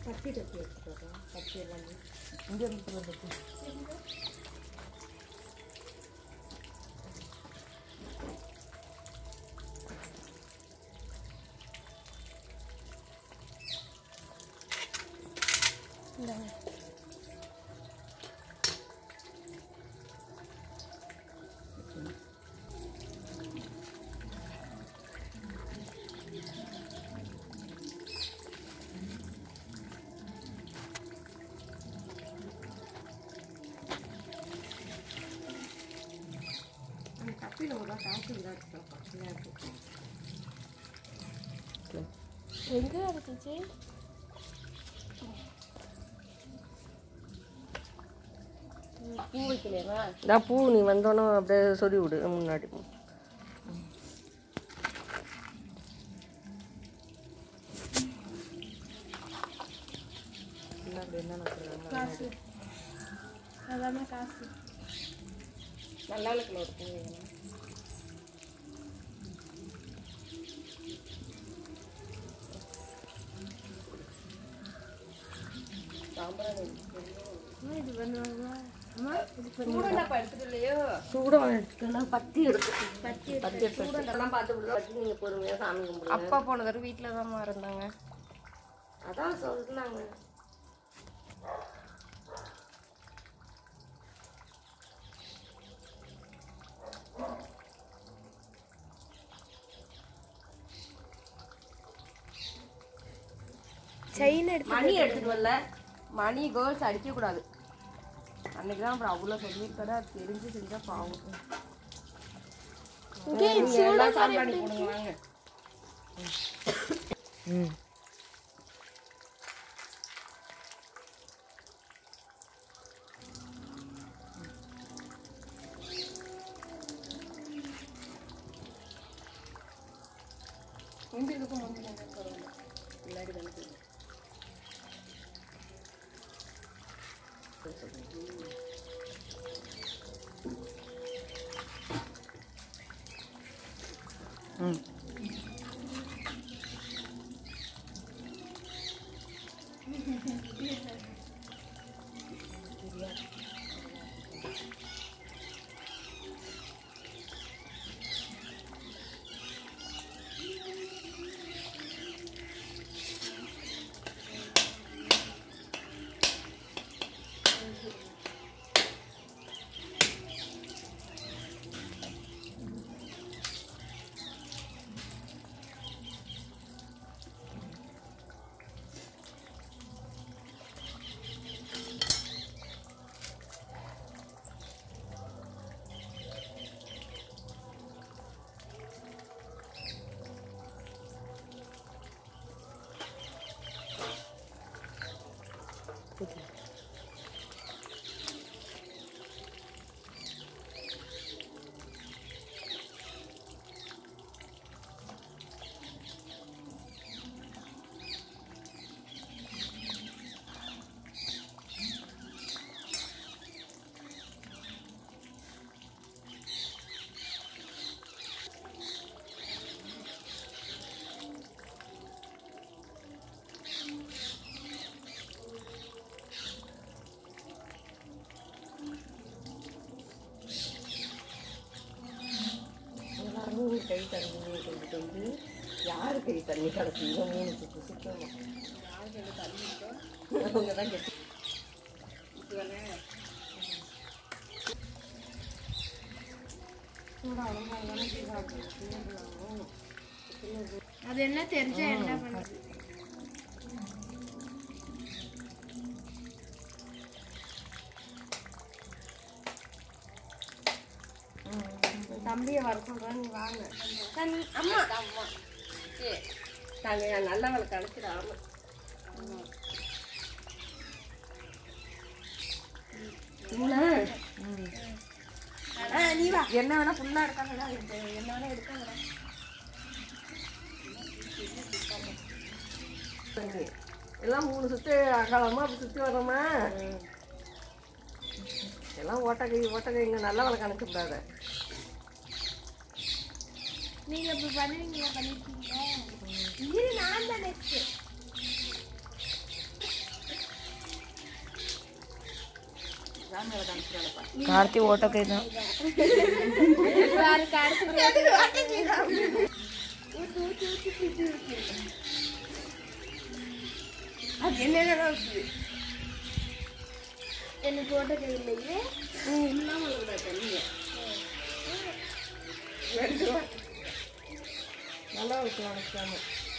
பட்டி டப்பி எடுத்துட்டு பட்டி எல்லாமே இங்கே இருந்து வந்துருக்கு அந்த கப்பியில் ஒரு காசு இல்லாட்டு பக்கத்தில் இருக்கு எங்கே இருந்துச்சு பூ வைக்கலையா நான் பூ நீ வந்தோன்னே அப்படியே சொல்லி விடு முன்னாடி காசு அதாம்மா காசு நல்லா இருக்குல்ல ஒரு பூ வேணும் அம்மா, இது பண்ணுவாங்களா அம்மா இது பண்ணு சூடண்டப்பா எடுத்துட்டு இல்லையோ சூடம் எடுத்துக்கலாம் பத்தி எடுத்து பத்தி பத்தி எடுத்து சூடெல்லாம் பார்த்து விடுறோம் பத்தி நீங்கள் பொறுமையாக சாமி கும்பிடுங்க அப்பா போன தடவை வீட்டில் தான் இருந்தாங்க அதான் சொன்னாங்க செயின் எடுத்து மணி எடுத்துட்டு வரல மணி கேர்ள்ஸ் அடிக்க கூடாது அன்னைக்கு தான் அப்புறம் அவ்வளோ சொல்லியிருக்கடா தெரிஞ்சு செஞ்சா பாவம் இங்கே நீங்க எல்லாம் சாம்பிராணி போடுங்க வாங்க ம் முந்தி இருக்கும் முந்தி இருக்கும் பரவாயில்ல பின்னாடி வந்து ம் எல்லாரும் கை தண்ணி கொண்டுட்டு வந்து யாரு கை தண்ணி கிடக்குங்க மூணு சுற்று சுத்தணும் அவங்க தான் கெட்டு அது என்ன தெரிஞ்சா என்ன பண்ணுது தம்பியை வர சொல்கிறேன் நீ வாங்க தன்- அம்மா நாங்கள் நல்லவளை கிடச்சிடாம ஆ, நீ வா என்ன வேணா ஃபுல்லாக எடுக்காங்கடா என்ன வேணா எடுக்காங்கடா எல்லாம் மூணு சுற்று அகலமா அப்படி சுற்றி வரோமா எல்லாம் ஓட்டக்கை ஓட்டக்கை இங்கே நல்ல வேலை கணக்கு கூடாது நீங்க இப்படி பண்ணுவீங்களா பண்ணிருக்கீங்க இது நான் தான் நெக்ஸ்ட் கேமரா காமிச்சிடாதப்பா கார்த்தி ஓட்டக்கை தான் வேற கார்த்தி அது என்னென்ன இருக்குது எனக்கு போட்ட கையிலேயே நல்லா வைக்கலாம் வைக்காம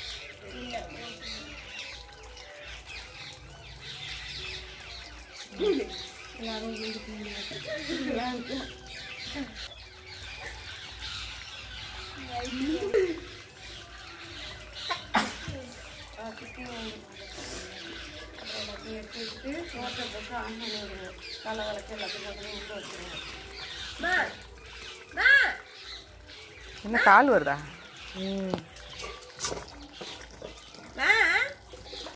தலை வளர்த்து எல்லாத்தையும் போட்டு விட்டு வச்சுருங்க என்ன கால் வருதா ம்